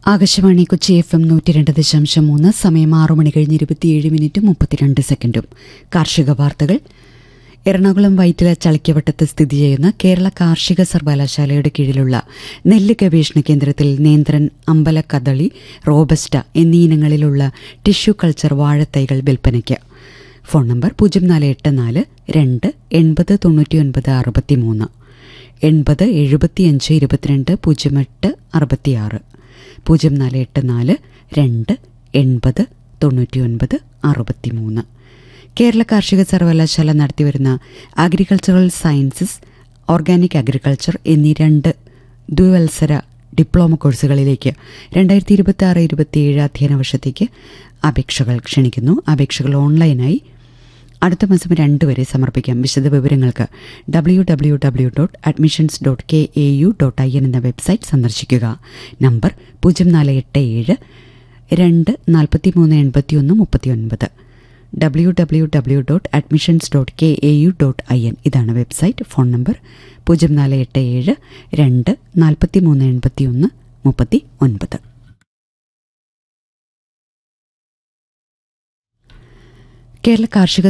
Akashvani Kochi F M നൂറ്റി രണ്ട് ദശാംശം മൂന്ന് സമയം ആറു മണി കഴിഞ്ഞ് ഇരുപത്തിയേഴ് മിനിറ്റും മുപ്പത്തിരണ്ട് സെക്കൻഡും കാർഷിക വാർത്തകൾ എറണാകുളം വൈറ്റില ചളിക്കവട്ടത്ത് സ്ഥിതി ചെയ്യുന്ന കേരള കാർഷിക സർവകലാശാലയുടെ കീഴിലുള്ള നെല്ല് ഗവേഷണ കേന്ദ്രത്തിൽ നേന്ത്രൻ അമ്പല കദളി റോബസ്റ്റ എന്നീ ഇനങ്ങളിലുള്ള ടിഷ്യൂ കൾച്ചർ വാഴത്തൈകൾ വിൽപ്പനയ്ക്ക് ഫോൺ നമ്പർ പൂജ്യം നാല് എട്ട് നാല് രണ്ട് എൺപത് തൊണ്ണൂറ്റി ഒൻപത് അറുപത്തിമൂന്ന് എൺപത് എഴുപത്തിയഞ്ച് ഇരുപത്തിരണ്ട് പൂജ്യം എട്ട് അറുപത്തിയാറ് പൂജ്യം നാല് എട്ട് നാല് രണ്ട് എൺപത് തൊണ്ണൂറ്റി ഒൻപത് അറുപത്തിമൂന്ന് കേരള കാർഷിക സർവകലാശാല നടത്തിവരുന്ന അഗ്രികൾച്ചറൽ സയൻസസ് ഓർഗാനിക് അഗ്രികൾച്ചർ എന്നീ രണ്ട് ദ്വിവത്സര ഡിപ്ലോമ കോഴ്സുകളിലേക്ക് രണ്ടായിരത്തി ഇരുപത്തി ആറ് ഇരുപത്തിയേഴ് അധ്യയന വർഷത്തേക്ക് അപേക്ഷകൾ ക്ഷണിക്കുന്നു അപേക്ഷകൾ ഓൺലൈനായി അടുത്ത മാസം രണ്ട് വരെ സമർപ്പിക്കാം വിശദ വിവരങ്ങൾക്ക് W W W dot admissions dot K A U dot I N എന്ന വെബ്സൈറ്റ് സന്ദർശിക്കുക നമ്പർ പൂജ്യം നാല് എട്ട് ഏഴ് രണ്ട് നാൽപ്പത്തി മൂന്ന് എൺപത്തി ഒന്ന് മുപ്പത്തി ഒൻപത് W W W dot admissions dot K A U dot I N ഇതാണ് വെബ്സൈറ്റ് ഫോൺ നമ്പർ പൂജ്യം നാല് എട്ട് ഏഴ് രണ്ട് നാൽപ്പത്തി മൂന്ന് എൺപത്തി ഒന്ന് മുപ്പത്തി ഒൻപത് കേരള കാർഷിക